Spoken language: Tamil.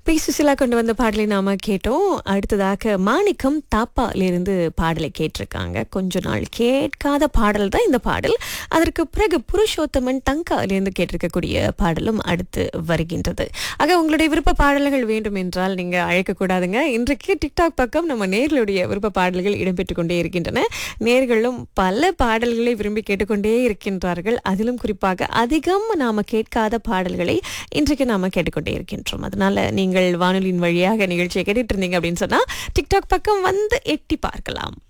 பி சுசிலா கொண்டு வந்த பாடலை நாம கேட்டோம் அடுத்ததாக மாணிக்கம் தாப்பாலிருந்து பாடலை கேட்டிருக்காங்க கொஞ்ச நாள் கேட்காத பாடல் தான் இந்த பாடல் அதற்கு பிறகு புருஷோத்தமன் தங்காலிருந்து கேட்டிருக்கக்கூடிய பாடலும் அடுத்து வருகின்றது ஆக உங்களுடைய விருப்ப பாடல்கள் வேண்டும் என்றால் நீங்க அழைக்கக்கூடாதுங்க இன்றைக்கு டிக்டாக் பக்கம் நம்ம நேர்களுடைய விருப்ப பாடல்கள் இடம்பெற்றுக் கொண்டே இருக்கின்றன நேர்களும் பல பாடல்களை விரும்பி கேட்டுக்கொண்டே இருக்கின்றார்கள் அதிலும் குறிப்பாக அதிகம் நாம கேட்காத பாடல்களை இன்றைக்கு நாம கேட்டுக்கொண்டே இருக்கின்றோம் அதனால நீங்கள் வானொலியின் வழியாக நிகழ்ச்சியை கேட்டுட்டு இருந்தீங்க அப்படின்னு சொன்னா டிக்டாக் பக்கம் வந்து எட்டி பார்க்கலாம்